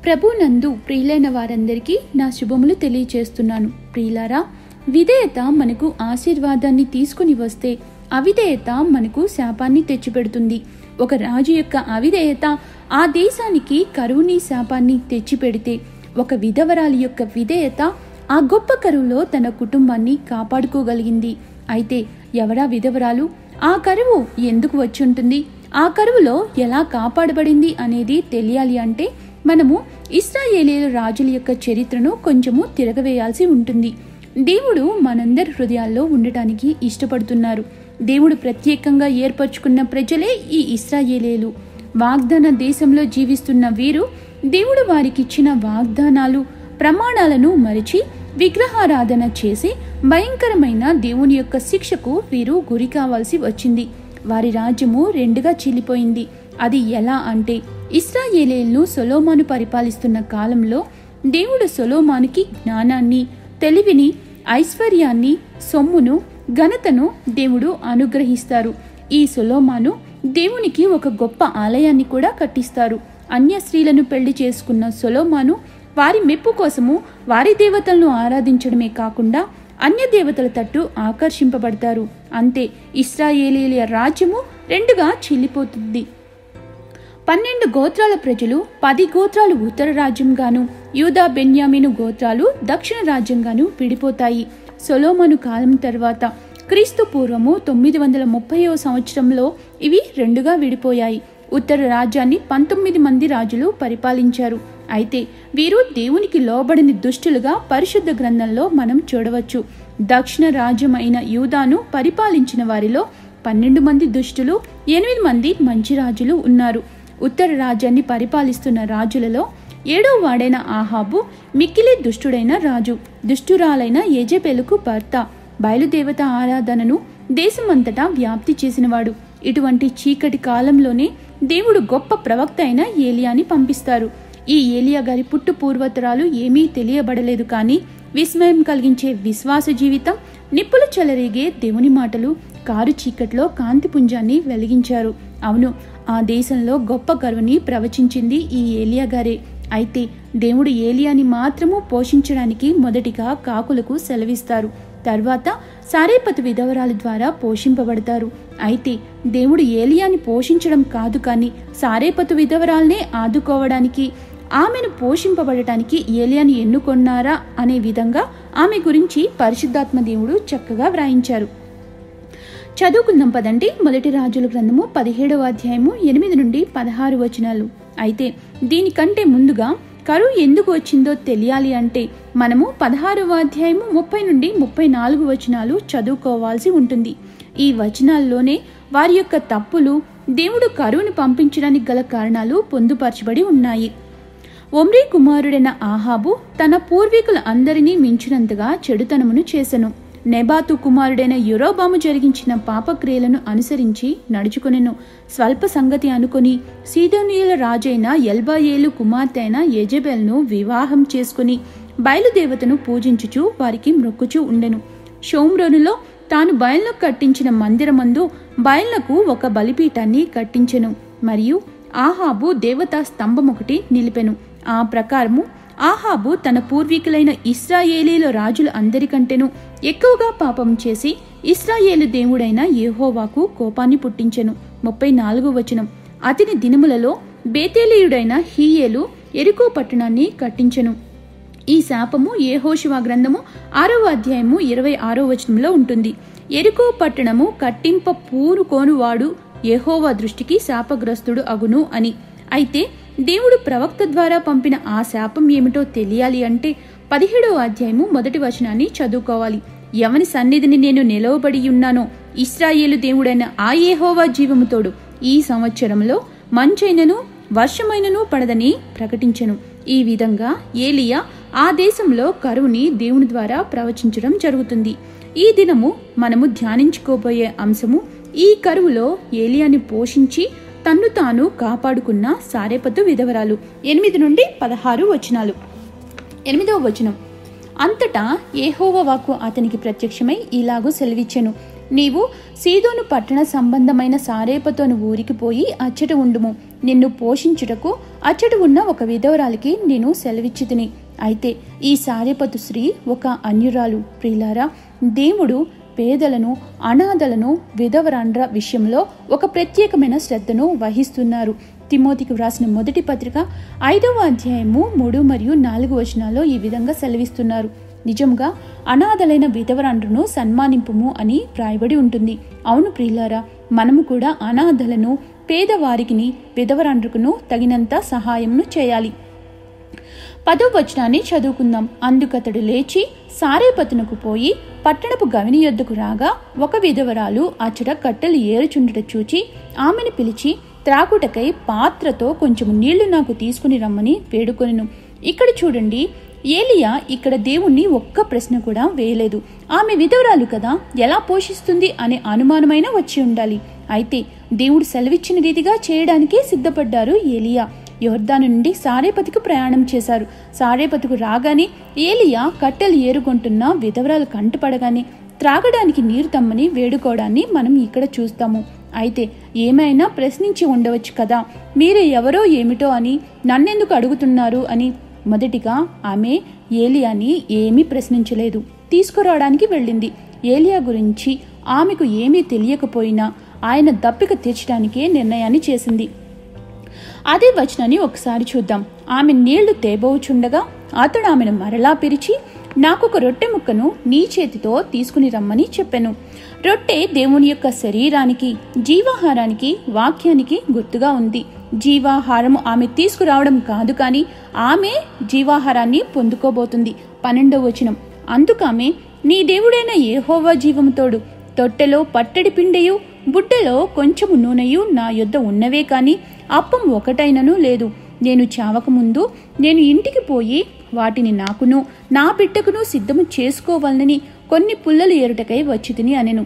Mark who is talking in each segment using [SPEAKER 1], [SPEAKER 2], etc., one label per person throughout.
[SPEAKER 1] ప్రభునందు ప్రియులైన వారందరికీ నా శుభములు తెలియచేస్తున్నాను ప్రియులారా విధేయత మనకు ఆశీర్వాదాన్ని తీసుకుని వస్తే అవిధేయత మనకు శాపాన్ని తెచ్చిపెడుతుంది ఒక రాజు యొక్క అవిధేయత ఆ దేశానికి కరువుని శాపాన్ని తెచ్చిపెడితే ఒక విధవరాలి యొక్క విధేయత ఆ గొప్ప కరువులో తన కుటుంబాన్ని కాపాడుకోగలిగింది అయితే ఎవరా విధవరాలు ఆ కరువు ఎందుకు వచ్చి ఉంటుంది ఆ కరువులో ఎలా కాపాడబడింది అనేది తెలియాలి అంటే మనము ఇస్రాయేలీల రాజుల యొక్క చరిత్రను కొంచెము తిరగవేయాల్సి ఉంటుంది దేవుడు మనందరి హృదయాల్లో ఉండటానికి ఇష్టపడుతున్నారు దేవుడు ప్రత్యేకంగా ఏర్పరచుకున్న ప్రజలే ఈ ఇస్రాయేలీలు వాగ్దాన దేశంలో జీవిస్తున్న వీరు దేవుడు వారికిచ్చిన వాగ్దానాలు ప్రమాణాలను మరిచి విగ్రహారాధన చేసి భయంకరమైన దేవుని యొక్క శిక్షకు వీరు గురి కావాల్సి వచ్చింది వారి రాజ్యము రెండుగా చీలిపోయింది అది ఎలా అంటే ఇస్రాయేలీలను సొలోమాను పరిపాలిస్తున్న కాలంలో దేవుడు సొలోమానుకి జ్ఞానాన్ని తెలివిని ఐశ్వర్యాన్ని సొమ్మును ఘనతను దేవుడు అనుగ్రహిస్తారు ఈ సొలోమాను దేవునికి ఒక గొప్ప ఆలయాన్ని కూడా కట్టిస్తారు అన్య స్త్రీలను పెళ్లి చేసుకున్న సొలోమాను వారి మెప్పు కోసము వారి దేవతలను ఆరాధించడమే కాకుండా అన్య దేవతల తట్టు ఆకర్షింపబడతారు అంతే ఇస్రాయేలీల రాజ్యము రెండుగా చీలిపోతుంది పన్నెండు గోత్రాల ప్రజలు పది గోత్రాలు ఉత్తర రాజ్యంగాను యూదా బెన్యామిను గోత్రాలు దక్షిణ రాజ్యంగాను విడిపోతాయి సొలోమను కాలం తర్వాత క్రీస్తు పూర్వము తొమ్మిది వందల ముప్పైవ సంవత్సరంలో ఇవి రెండుగా విడిపోయాయి ఉత్తర రాజ్యాన్ని పంతొమ్మిది మంది రాజులు పరిపాలించారు అయితే వీరు దేవునికి లోబడిని దుష్టులుగా పరిశుద్ధ గ్రంథంలో మనం చూడవచ్చు దక్షిణ రాజ్యం అయిన యూదాను పరిపాలించిన వారిలో పన్నెండు మంది దుష్టులు ఎనిమిది మంది మంచి రాజులు ఉన్నారు ఉత్తర రాజ్యాన్ని పరిపాలిస్తున్న రాజులలో ఏడో వాడైన ఆహాబు మిక్కిలి దుష్టుడైన రాజు దుష్టురాలైన యజబెలుకు భర్త బయలుదేవత ఆరాధనను దేశమంతటా వ్యాప్తి చేసినవాడు ఇటువంటి చీకటి కాలంలోనే దేవుడు గొప్ప ప్రవక్త అయిన ఏలియాని పంపిస్తారు ఈ ఏలియా గారి పుట్టు పూర్వతరాలు ఏమీ తెలియబడలేదు కానీ విస్మయం కలిగించే విశ్వాస జీవితం నిప్పులు చెలరేగే దేవుని మాటలు కారు చీకట్లో కాంతి పుంజాన్ని వెలిగించారు అవును ఆ దేశంలో గొప్ప కరువుని ప్రవచించింది ఈ ఏలియా గారే అయితే దేవుడు ఏలియాని మాత్రము పోషించడానికి మొదటిగా కాకులకు సెలవిస్తారు తర్వాత సారేపతు విధవరాలు ద్వారా పోషింపబడతారు అయితే దేవుడు ఏలియాని పోషించడం కాదు కానీ సారేపతు విధవరాల్నే ఆదుకోవడానికి ఆమెను పోషింపబడటానికి ఏలియాని ఎన్నుకొన్నారా అనే విధంగా ఆమె గురించి పరిశుద్ధాత్మ దేవుడు చక్కగా వ్రాయించారు చదువుకుందాం పదండి మొదటి రాజుల గ్రంథము పదిహేడవ అధ్యాయము ఎనిమిది నుండి పదహారు వచనాలు అయితే దీనికంటే ముందుగా కరువు ఎందుకు వచ్చిందో తెలియాలి అంటే మనము పదహారవ అధ్యాయము ముప్పై నుండి ముప్పై నాలుగు వచనాలు చదువుకోవాల్సి ఉంటుంది ఈ వచనాల్లోనే వారి యొక్క తప్పులు దేవుడు కరువును పంపించడానికి గల కారణాలు పొందుపరచబడి ఉన్నాయి ఒమ్రీ కుమారుడైన ఆహాబు తన పూర్వీకుల అందరినీ మించినంతగా చెడుతనమును చేసెను నెబాతు కుమారుడైన యురోబాము జరిగించిన పాపక్రియలను అనుసరించి నడుచుకొనెను స్వల్ప సంగతి అనుకొని సీదోనియుల రాజైన ఎల్బాయేలు కుమార్తె అయిన యజబెల్ను వివాహం చేసుకుని బయలుదేవతను పూజించుచు వారికి మొక్కుచూ ఉండెను షోమ్రోనులో తాను బయల్లో కట్టించిన మందిరమందు బయళ్లకు ఒక బలిపీఠాన్ని కట్టించెను మరియు ఆహాబు దేవతా స్తంభం ఒకటి నిలిపెను ఆ ప్రకారము ఆహాబు తన పూర్వీకులైన ఇస్రాయేలీల రాజుల అందరికంటేనూ ఎక్కువగా పాపం చేసి ఇస్రాయేలు దేవుడైన యెహోవాకు కోపాన్ని పుట్టించెను ముప్పై నాలుగు వచనం అతని దినములలో బేతేలీయుడైన హీయేలు ఎరుకో పట్టణాన్ని కట్టించెను ఈ శాపము ఏహోషువా గ్రంథము ఆరవ అధ్యాయము ఇరవై ఆరో వచనంలో ఉంటుంది ఎరుకో పట్టణము కట్టింప పూనుకోనువాడు యెహోవా దృష్టికి శాపగ్రస్తుడు అగును అని అయితే దేవుడు ప్రవక్త ద్వారా పంపిన ఆ శాపం ఏమిటో తెలియాలి అంటే పదిహేడవ అధ్యాయము మొదటి వచనాన్ని చదువుకోవాలి ఎవని సన్నిధిని నేను నిలవబడి ఉన్నానో ఇస్రాయేలు దేవుడైన ఆ ఏహోవా జీవముతోడు ఈ సంవత్సరంలో మంచైనను వర్షమైనను పడదని ప్రకటించెను ఈ విధంగా ఏలియా ఆ దేశంలో కరువుని దేవుని ద్వారా ప్రవచించడం జరుగుతుంది ఈ దినము మనము ధ్యానించుకోబోయే అంశము ఈ కరువులో ఏలియాని పోషించి తన్ను తాను కాపాడుకున్న సారేపతు విధవరాలు ఎనిమిది నుండి పదహారు వచనాలు ఎనిమిదవ వచనం అంతటా ఏహోవ వాక్కు అతనికి ప్రత్యక్షమై ఇలాగూ సెలవిచ్చెను నీవు సీదోను పట్టణ సంబంధమైన సారేపతోను ఊరికి పోయి అచ్చట ఉండుము నిన్ను పోషించుటకు అచ్చట ఉన్న ఒక విధవరాలికి నేను సెలవిచ్చితిని అయితే ఈ సారేపతు స్త్రీ ఒక అన్యురాలు ప్రియులారా దేవుడు పేదలను అనాథలను విధవరాండ్ర విషయంలో ఒక ప్రత్యేకమైన శ్రద్ధను వహిస్తున్నారు తిమోతికి వ్రాసిన మొదటి పత్రిక ఐదవ అధ్యాయము మూడు మరియు నాలుగు వచనాల్లో ఈ విధంగా సెలవిస్తున్నారు నిజంగా అనాథలైన విధవరాండ్రును సన్మానింపుము అని వ్రాయబడి ఉంటుంది అవును ప్రియులారా మనము కూడా అనాథలను పేదవారికిని విధవరాండ్రుకును తగినంత సహాయంను చేయాలి పదో వచనాన్ని చదువుకుందాం అందుకతడు లేచి సారేపతునకు పోయి పట్టణపు గవిని యొద్దకు రాగా ఒక విధవరాలు అచ్చట కట్టెలు ఏరుచుండుట చూచి ఆమెను పిలిచి త్రాకుటకై పాత్రతో కొంచెం నీళ్లు నాకు తీసుకుని రమ్మని వేడుకొనెను ఇక్కడ చూడండి ఏలియా ఇక్కడ దేవుణ్ణి ఒక్క ప్రశ్న కూడా వేయలేదు ఆమె విధవరాలు కదా ఎలా పోషిస్తుంది అనే అనుమానమైన వచ్చి ఉండాలి అయితే దేవుడు సెలవిచ్చిన రీతిగా చేయడానికే సిద్ధపడ్డారు ఏలియా యోర్దాను నుండి సారేపతికి ప్రయాణం చేశారు సారేపతికు రాగానే ఏలియా కట్టెలు ఏరుకుంటున్న విధవరాలు కంటపడగానే త్రాగడానికి నీరు తమ్మని వేడుకోవడాన్ని మనం ఇక్కడ చూస్తాము అయితే ఏమైనా ప్రశ్నించి ఉండవచ్చు కదా మీరే ఎవరో ఏమిటో అని నన్నెందుకు అడుగుతున్నారు అని మొదటిగా ఆమె ఏలియాని ఏమీ ప్రశ్నించలేదు తీసుకురావడానికి వెళ్ళింది ఏలియా గురించి ఆమెకు ఏమీ తెలియకపోయినా ఆయన దప్పిక తీర్చడానికే నిర్ణయాన్ని చేసింది అదే వచనాన్ని ఒకసారి చూద్దాం ఆమె నీళ్లు తేబోచుండగా అతడు ఆమెను మరలా పిలిచి నాకొక రొట్టె ముక్కను నీ చేతితో తీసుకుని రమ్మని చెప్పాను రొట్టె దేవుని యొక్క శరీరానికి జీవాహారానికి వాక్యానికి గుర్తుగా ఉంది జీవాహారము ఆమె తీసుకురావడం కాదు కానీ ఆమె జీవాహారాన్ని పొందుకోబోతుంది పన్నెండవ వచనం అందుకామె నీ దేవుడైన ఏహోవా జీవముతోడు తొట్టెలో పట్టడి పిండెయు బుడ్డలో కొంచెము నూనెయు నా యొద్ద ఉన్నవే కాని అప్పం ఒకటైనను లేదు నేను చావకముందు నేను ఇంటికి పోయి వాటిని నాకును నా బిడ్డకును సిద్ధము చేసుకోవాలని కొన్ని పుల్లలు ఏరుటకై వచ్చి తిని అనెను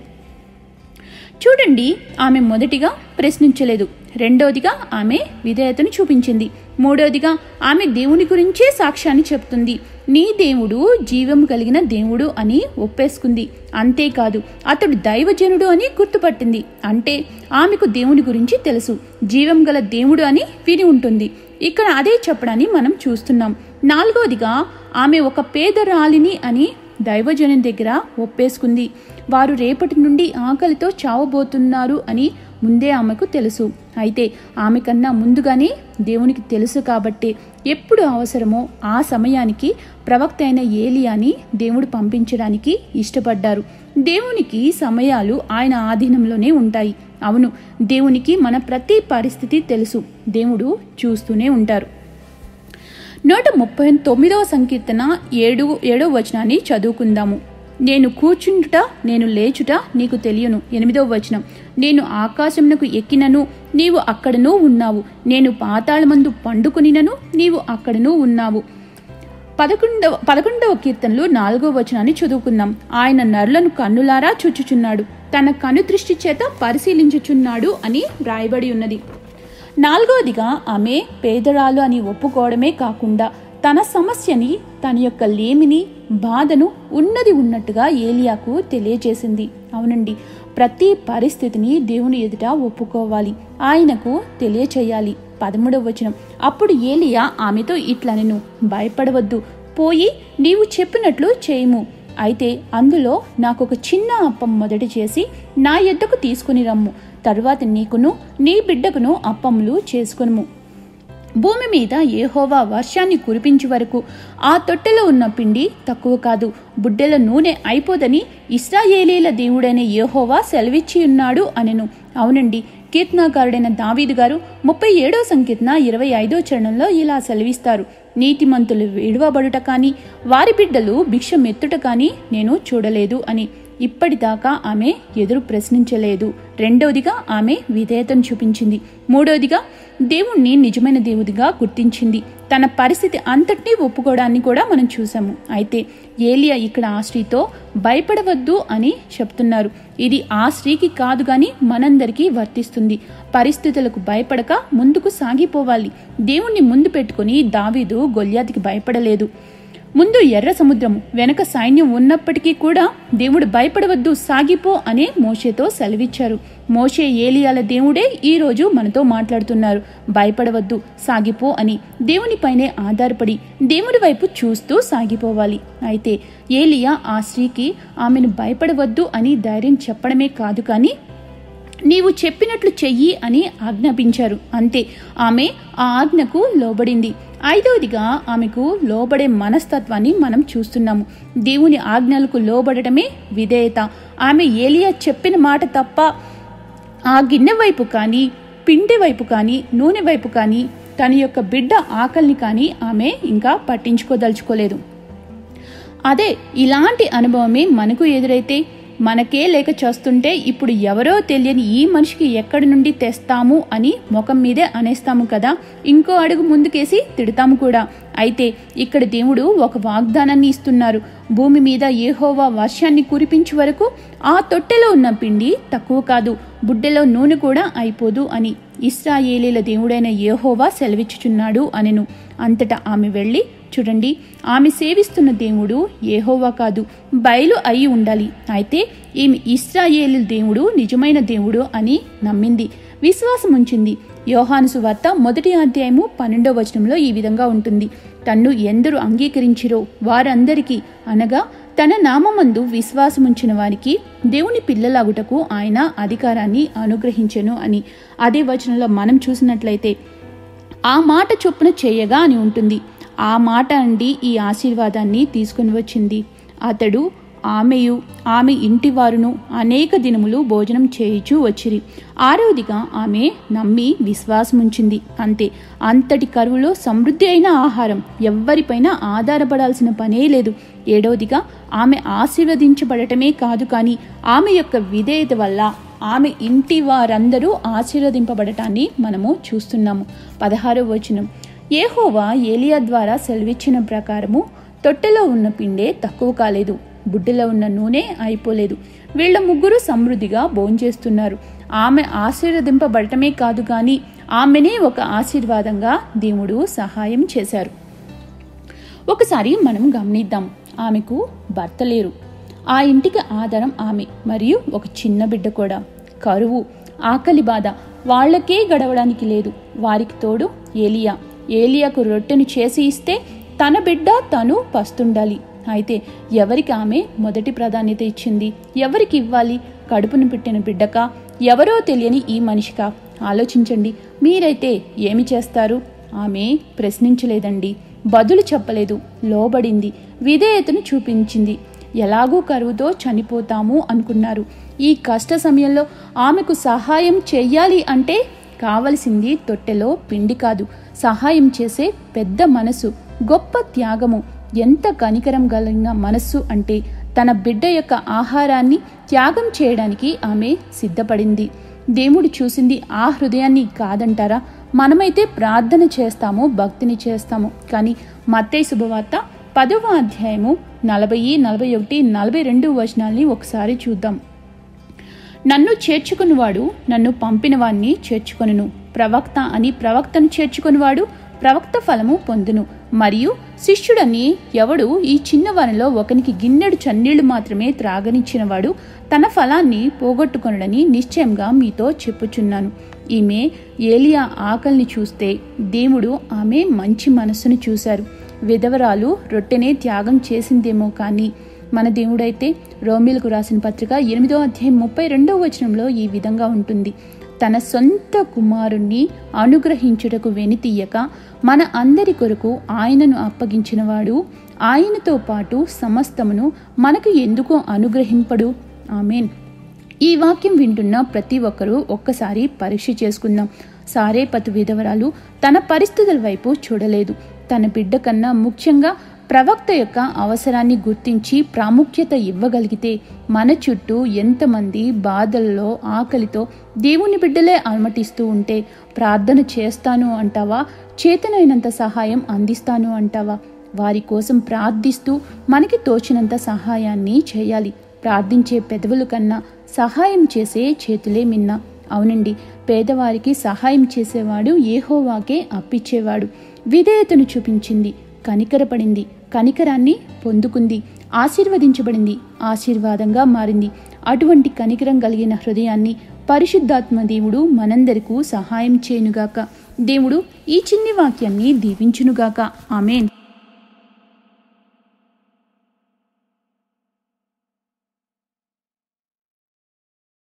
[SPEAKER 1] చూడండి ఆమె మొదటిగా ప్రశ్నించలేదు రెండోదిగా ఆమె విధేయతను చూపించింది మూడోదిగా ఆమె దేవుని గురించే సాక్ష్యాన్ని చెప్తుంది నీ దేవుడు జీవం కలిగిన దేవుడు అని ఒప్పేసుకుంది అంతేకాదు అతడు దైవజనుడు అని గుర్తుపట్టింది అంటే ఆమెకు దేవుని గురించి తెలుసు జీవం గల దేవుడు అని విని ఉంటుంది ఇక్కడ అదే చెప్పడాన్ని మనం చూస్తున్నాం నాలుగోదిగా ఆమె ఒక పేదరాలిని అని దైవజనం దగ్గర ఒప్పేసుకుంది వారు రేపటి నుండి ఆకలితో చావబోతున్నారు అని ముందే ఆమెకు తెలుసు అయితే ఆమె కన్నా ముందుగానే దేవునికి తెలుసు కాబట్టి ఎప్పుడు అవసరమో ఆ సమయానికి ప్రవక్త అయిన ఏలియాని దేవుడు పంపించడానికి ఇష్టపడ్డారు దేవునికి సమయాలు ఆయన ఆధీనంలోనే ఉంటాయి అవును దేవునికి మన ప్రతి పరిస్థితి తెలుసు దేవుడు చూస్తూనే ఉంటారు నూట ముప్పై తొమ్మిదవ సంకీర్తన ఏడు ఏడవ వచనాన్ని చదువుకుందాము నేను కూర్చుండుట నేను లేచుట నీకు తెలియను ఎనిమిదవ వచనం నేను ఆకాశమునకు ఎక్కినను నీవు అక్కడనూ ఉన్నావు నేను పాతాళమందు పండుకొనినను నీవు అక్కడనూ ఉన్నావు పదకొండవ పదకొండవ కీర్తనలో నాలుగవ వచనాన్ని చదువుకుందాం ఆయన నరులను కన్నులారా చుచ్చుచున్నాడు తన కను దృష్టి చేత పరిశీలించుచున్నాడు అని వ్రాయబడి ఉన్నది నాలుగవదిగా ఆమె పేదరాలు అని ఒప్పుకోవడమే కాకుండా తన సమస్యని తన యొక్క లేమిని బాధను ఉన్నది ఉన్నట్టుగా ఏలియాకు తెలియజేసింది అవునండి ప్రతి పరిస్థితిని దేవుని ఎదుట ఒప్పుకోవాలి ఆయనకు తెలియచేయాలి పదమూడవ వచనం అప్పుడు ఏలియా ఆమెతో ఇట్లనెను భయపడవద్దు పోయి నీవు చెప్పినట్లు చేయము అయితే అందులో నాకొక చిన్న అప్పం మొదటి చేసి నా ఎద్దకు తీసుకుని రమ్ము తరువాత నీకును నీ బిడ్డకును అప్పములు చేసుకొనుము భూమి మీద ఏహోవా వర్షాన్ని కురిపించే వరకు ఆ తొట్టెలో ఉన్న పిండి తక్కువ కాదు బుడ్డెల నూనె అయిపోదని ఇస్రాయేలీల దేవుడైన ఏహోవా సెలవిచ్చి ఉన్నాడు అనెను అవునండి కీర్తనాకారుడైన దావీదు గారు ముప్పై ఏడో సంకీర్తన ఇరవై ఐదో చరణంలో ఇలా సెలవిస్తారు నీతిమంతులు విడువబడుట కానీ వారి బిడ్డలు భిక్షమెత్తుట కానీ నేను చూడలేదు అని ఇప్పటిదాకా ఆమె ఎదురు ప్రశ్నించలేదు రెండవదిగా ఆమె విధేయతను చూపించింది మూడవదిగా దేవుణ్ణి నిజమైన దేవుడిగా గుర్తించింది తన పరిస్థితి అంతటినీ ఒప్పుకోవడాన్ని కూడా మనం చూసాము అయితే ఏలియా ఇక్కడ ఆ స్త్రీతో భయపడవద్దు అని చెప్తున్నారు ఇది ఆ స్త్రీకి కాదు గాని మనందరికీ వర్తిస్తుంది పరిస్థితులకు భయపడక ముందుకు సాగిపోవాలి దేవుణ్ణి ముందు పెట్టుకుని దావీదు గొల్యాతికి భయపడలేదు ముందు ఎర్ర సముద్రం వెనక సైన్యం ఉన్నప్పటికీ కూడా దేవుడు భయపడవద్దు సాగిపో అనే మోషేతో సెలవిచ్చారు మోషే ఏలియాల దేవుడే ఈ రోజు మనతో మాట్లాడుతున్నారు భయపడవద్దు సాగిపో అని దేవునిపైనే ఆధారపడి దేవుడి వైపు చూస్తూ సాగిపోవాలి అయితే ఏలియా ఆ స్త్రీకి ఆమెను భయపడవద్దు అని ధైర్యం చెప్పడమే కాదు కానీ నీవు చెప్పినట్లు చెయ్యి అని ఆజ్ఞాపించారు అంతే ఆమె ఆ ఆజ్ఞకు లోబడింది ఐదవదిగా ఆమెకు లోబడే మనస్తత్వాన్ని మనం చూస్తున్నాము దేవుని ఆజ్ఞలకు లోబడటమే విధేయత ఆమె ఏలియా చెప్పిన మాట తప్ప ఆ గిన్నె వైపు కానీ పిండి వైపు కానీ నూనె వైపు కానీ తన యొక్క బిడ్డ ఆకలిని కానీ ఆమె ఇంకా పట్టించుకోదలుచుకోలేదు అదే ఇలాంటి అనుభవమే మనకు ఎదురైతే మనకే లేక చేస్తుంటే ఇప్పుడు ఎవరో తెలియని ఈ మనిషికి ఎక్కడి నుండి తెస్తాము అని ముఖం మీదే అనేస్తాము కదా ఇంకో అడుగు ముందుకేసి తిడతాము కూడా అయితే ఇక్కడ దేవుడు ఒక వాగ్దానాన్ని ఇస్తున్నారు భూమి మీద ఏహోవా వర్షాన్ని కురిపించే వరకు ఆ తొట్టెలో ఉన్న పిండి తక్కువ కాదు బుడ్డెలో నూనె కూడా అయిపోదు అని ఇస్రాయేలీల దేవుడైన ఏహోవా సెలవిచ్చుచున్నాడు అనెను అంతటా ఆమె వెళ్ళి చూడండి ఆమె సేవిస్తున్న దేవుడు ఏహోవా కాదు బయలు అయి ఉండాలి అయితే ఈమె ఇస్రాయేలు దేవుడు నిజమైన దేవుడు అని నమ్మింది విశ్వాసం ఉంచింది యోహాను సువార్త మొదటి అధ్యాయము పన్నెండో వచనంలో ఈ విధంగా ఉంటుంది తన్ను ఎందరు అంగీకరించిరో వారందరికీ అనగా తన నామమందు విశ్వాసముంచిన వారికి దేవుని పిల్లలాగుటకు ఆయన అధికారాన్ని అనుగ్రహించెను అని అదే వచనంలో మనం చూసినట్లయితే ఆ మాట చొప్పున చేయగా అని ఉంటుంది ఆ మాట అండి ఈ ఆశీర్వాదాన్ని తీసుకుని వచ్చింది అతడు ఆమెయు ఆమె ఇంటి వారును అనేక దినములు భోజనం చేయుచూ వచ్చిరి ఆరవదిగా ఆమె నమ్మి విశ్వాసముంచింది అంతే అంతటి కరువులో సమృద్ధి అయిన ఆహారం ఎవ్వరిపైన ఆధారపడాల్సిన పనే లేదు ఏడవదిగా ఆమె ఆశీర్వదించబడటమే కాదు కానీ ఆమె యొక్క విధేయత వల్ల ఆమె ఇంటి వారందరూ ఆశీర్వదింపబడటాన్ని మనము చూస్తున్నాము పదహారవ వచనం ఏహోవా ఏలియా ద్వారా సెలవిచ్చిన ప్రకారము తొట్టెలో ఉన్న పిండే తక్కువ కాలేదు బుడ్డలో ఉన్న నూనె అయిపోలేదు వీళ్ళ ముగ్గురు సమృద్ధిగా భోంచేస్తున్నారు ఆమె ఆశీర్వదింపబడటమే కాదు కానీ ఆమెనే ఒక ఆశీర్వాదంగా దేవుడు సహాయం చేశారు ఒకసారి మనం గమనిద్దాం ఆమెకు భర్త లేరు ఆ ఇంటికి ఆధారం ఆమె మరియు ఒక చిన్న బిడ్డ కూడా కరువు ఆకలి బాధ వాళ్ళకే గడవడానికి లేదు వారికి తోడు ఏలియా ఏలియాకు రొట్టెను చేసి ఇస్తే తన బిడ్డ తను పస్తుండాలి అయితే ఎవరికి ఆమె మొదటి ప్రాధాన్యత ఇచ్చింది ఎవరికి ఇవ్వాలి కడుపును పెట్టిన బిడ్డకా ఎవరో తెలియని ఈ మనిషికా ఆలోచించండి మీరైతే ఏమి చేస్తారు ఆమె ప్రశ్నించలేదండి బదులు చెప్పలేదు లోబడింది విధేయతను చూపించింది ఎలాగూ కరువుతో చనిపోతాము అనుకున్నారు ఈ కష్ట సమయంలో ఆమెకు సహాయం చెయ్యాలి అంటే కావలసింది తొట్టెలో పిండి కాదు సహాయం చేసే పెద్ద మనసు గొప్ప త్యాగము ఎంత కనికరం కలిగిన మనస్సు అంటే తన బిడ్డ యొక్క ఆహారాన్ని త్యాగం చేయడానికి ఆమె సిద్ధపడింది దేవుడు చూసింది ఆ హృదయాన్ని కాదంటారా మనమైతే ప్రార్థన చేస్తాము భక్తిని చేస్తాము కానీ మత్తయి శుభవార్త పదవ అధ్యాయము నలభై నలభై ఒకటి నలభై రెండు వచనాల్ని ఒకసారి చూద్దాం నన్ను చేర్చుకునివాడు నన్ను పంపినవాణ్ణి చేర్చుకొనును ప్రవక్త అని ప్రవక్తను చేర్చుకునివాడు ప్రవక్త ఫలము పొందును మరియు శిష్యుడని ఎవడు ఈ చిన్నవారిలో ఒకనికి గిన్నెడు చన్నీళ్లు మాత్రమే త్రాగనిచ్చినవాడు తన ఫలాన్ని పోగొట్టుకొనడని నిశ్చయంగా మీతో చెప్పుచున్నాను ఈమె ఏలియా ఆకలిని చూస్తే దేవుడు ఆమె మంచి మనస్సును చూశారు విధవరాలు రొట్టెనే త్యాగం చేసిందేమో కానీ మన దేవుడైతే రోమిలకు రాసిన పత్రిక ఎనిమిదో అధ్యాయం ముప్పై రెండవ వచనంలో ఈ విధంగా ఉంటుంది తన సొంత కుమారుణ్ణి అనుగ్రహించుటకు వెనితీయక మన అందరి కొరకు ఆయనను అప్పగించినవాడు ఆయనతో పాటు సమస్తమును మనకు ఎందుకు అనుగ్రహింపడు ఆమెన్ ఈ వాక్యం వింటున్న ప్రతి ఒక్కరూ ఒక్కసారి పరీక్ష చేసుకుందాం సారేపతు విధవరాలు తన పరిస్థితుల వైపు చూడలేదు తన బిడ్డ కన్నా ముఖ్యంగా ప్రవక్త యొక్క అవసరాన్ని గుర్తించి ప్రాముఖ్యత ఇవ్వగలిగితే మన చుట్టూ ఎంతమంది బాధల్లో ఆకలితో దేవుని బిడ్డలే అలమటిస్తూ ఉంటే ప్రార్థన చేస్తాను అంటావా చేతనైనంత సహాయం అందిస్తాను అంటావా వారి కోసం ప్రార్థిస్తూ మనకి తోచినంత సహాయాన్ని చేయాలి ప్రార్థించే పెదవుల కన్నా సహాయం చేసే చేతులే మిన్న అవునండి పేదవారికి సహాయం చేసేవాడు ఏహోవాకే అప్పిచ్చేవాడు విధేయతను చూపించింది కనికరపడింది కనికరాన్ని పొందుకుంది ఆశీర్వదించబడింది ఆశీర్వాదంగా మారింది అటువంటి కనికరం కలిగిన హృదయాన్ని పరిశుద్ధాత్మ దేవుడు మనందరకు సహాయం చేయనుగాక దేవుడు ఈ చిన్ని వాక్యాన్ని దీవించునుగాక ఆమెన్